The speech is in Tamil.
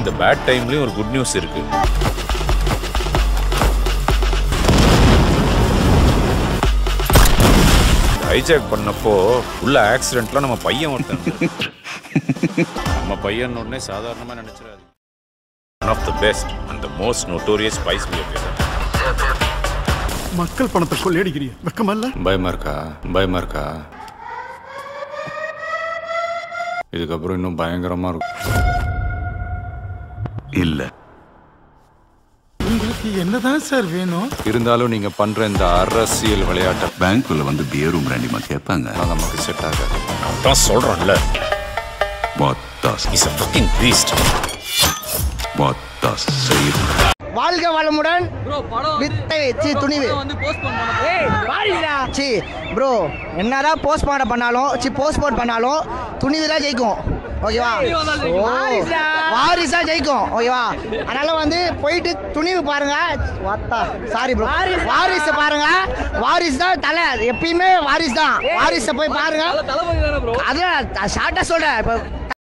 இந்த பேட் டைம்லயும் ஒரு குட் நியூஸ் இருக்கு ஹைஜாக் பண்ணப்போ உள்ள ஆக்சிடென்ட்ல நம்ம பையன் ஒருத்தன் நம்ம பையன் உடனே சாதாரணமா நினைச்சிடாது one of the best and most notorious spice behaviour மக்கள் பணத்தை கொள்ளையடிக்கிறீங்க வெக்கமல்ல பயமா இருக்கா பயமா இருக்கா இதுக்கப்புறம் இன்னும் பயங்கரமா இருக்கும் இல்ல உங்களுக்கு என்னதான் சார் வேணும் இருந்தாலும் நீங்க பண்ற இந்த அரசியல் விளையாட்டை பேங்க்குள்ள வந்து பியரும் பிராண்டிமா கேட்பாங்க நமக்கு செட் ஆகாது நான் தான் சொல்றேன்ல பாத்தாஸ் இஸ் a fucking beast பாத்தாஸ் செய்யும் வாழ்க வளமுடன் வித்தை சி துணிவு ஏய் வாரிசுடா சி ப்ரோ என்னதான் போஸ்ட் மாட பண்ணாலும் சி போஸ்ட் போட் பண்ணாலும் துணிவு தான் ஜெயிக்கும் ஓகேவா வாரிசா வாரிசா ஜெயிக்கும் ஓகேவா அதனால வந்து போயிட்டு துணிவு பாருங்க வாத்தா சாரி ப்ரோ வாரிசு பாருங்க வாரிசு தான் தலை எப்பயுமே வாரிசு தான் வாரிசை போய் பாருங்க அதான் ஷார்ட்டா சொல்றேன் இப்போ